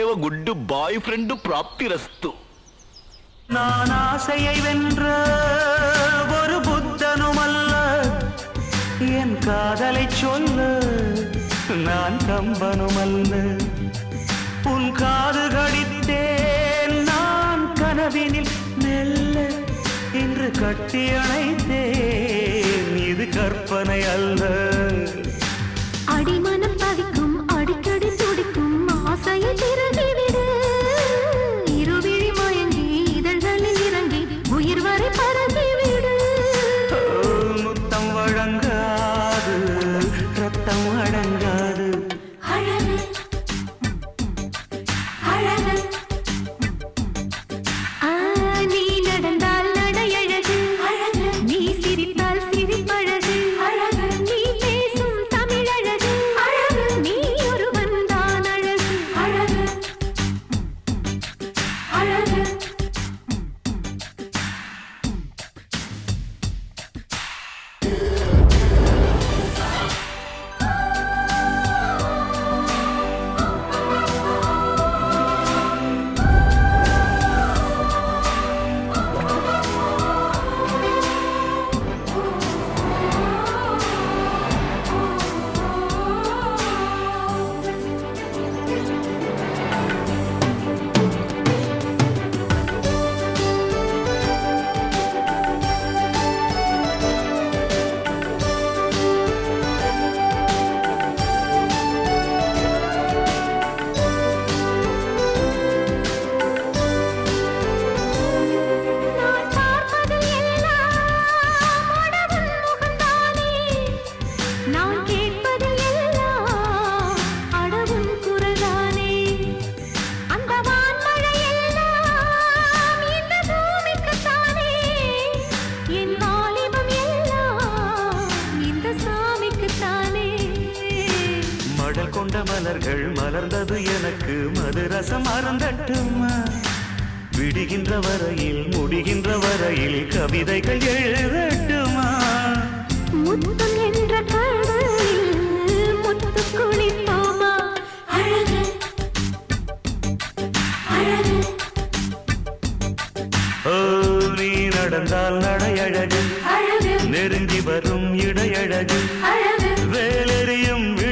ಒಳ್ಳೆಯವ good boy friend ಪ್ರಾಪ್ತಿರಸ್ತು நான் ஆசையை வென்ற ஒரு புத்தனுமல்ல என் காதலை சொல்ல நான் கம்பனுமல்ல உன் காது கடித்தேன் நான் கனவினில் மெல்ல இன்று கட்டி அணைத்தேன் இது கற்பனை அல்ல அடிமனம் தவிக்கும் அடிக்கடி துடிக்கும் ஆசையை திறந்துவிடு இருவிழி மயங்கி இதழ்களில் இறங்கி உயிர் வரை பறந்துவிடு முத்தம் வழங்காது ரத்தம் அடங்காது அழகு அழகு ஆ, நீ நடந்தால் நடையழகு அழகு நீ சிரித்தால் சிரிப்பழகு அழகு நீ பேசும் தமிழழகு அழகு நீ ஒருவன் தான் அழகு அழகு அழகு நான் பார்ப்பதில் எல்லாம் அடவன் முகம்தானே நான் கேட்பதில் எல்லாம் அடவும் குரல்தானே அந்த வான்மழை எல்லாம் இந்த பூமிக்குத்தானே என் வாலிபம் எல்லாம் இந்த சாமிக்குத்தானே மடல் கொண்ட மலர்கள் மலர்ந்தது எனக்கு மதுரசம் அருந்தட்டுமா விடுகின்ற வரையில் முடிகின்ற வரையில் கவிதைகள் எழுதட்டுமா முத்தம் என்ற கடலில் முத்து குளிப்போமா அழகு அழகு ஓ நீ நடந்தால் நடையழகு அழகு நெருங்கி வரும் இடையழகு அழகு வேலெறியும்